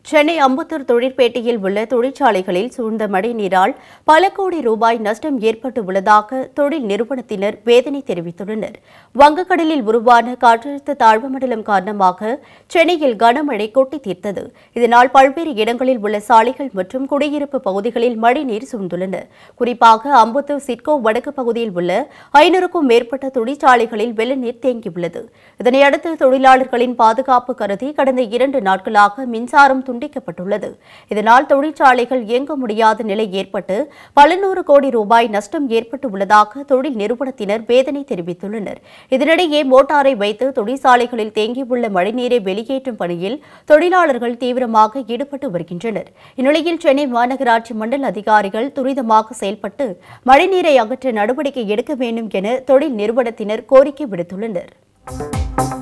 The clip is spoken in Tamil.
சென்னை அம்பத்தூர் தொழிற்பேட்டையில் உள்ள தொழிற்சாலைகளில் சூழ்ந்த மழை நீரால் பல கோடி ரூபாய் நஷ்டம் ஏற்பட்டு உள்ளதாக தொழில் நிறுவனத்தினர் வேதனை தெரிவித்துள்ளனர் வங்கக்கடலில் உருவான காற்றழுத்த தாழ்வு மண்டலம் காரணமாக சென்னையில் கனமழை கொட்டி தீர்த்தது இதனால் பல்வேறு இடங்களில் உள்ள சாலைகள் மற்றும் குடியிருப்பு பகுதிகளில் மழைநீர் சூழ்ந்துள்ளன குறிப்பாக அம்பத்தூர் சிட்கோ வடக்கு பகுதியில் உள்ள ஐநூறுக்கும் மேற்பட்ட தொழிற்சாலைகளில் வெள்ளநீர் தேங்கியுள்ளது இதனையடுத்து தொழிலாளர்களின் பாதுகாப்பு கருதி கடந்த இரண்டு நாட்களாக மின்சாரம் துண்டிக்கப்பட்டுள்ளது இதனால் தொழிற்சாலைகள் இயங்க முடியாத நிலை ஏற்பட்டு பல நூறு கோடி ரூபாய் நஷ்டம் ஏற்பட்டு உள்ளதாக தொழில் நிறுவனத்தினர் வேதனை தெரிவித்துள்ளனர் இதனிடையே மோட்டாரை வைத்து தொழிற்சாலைகளில் தேங்கியுள்ள மழைநீரை வெளியேற்றும் பணியில் தொழிலாளர்கள் தீவிரமாக ஈடுபட்டு வருகின்றனர் இந்நிலையில் சென்னை மாநகராட்சி மண்டல அதிகாரிகள் துரிதமாக செயல்பட்டு மழைநீரை அகற்ற நடவடிக்கை எடுக்க வேண்டும் என தொழில் நிறுவனத்தினர் கோரிக்கை விடுத்துள்ளனர்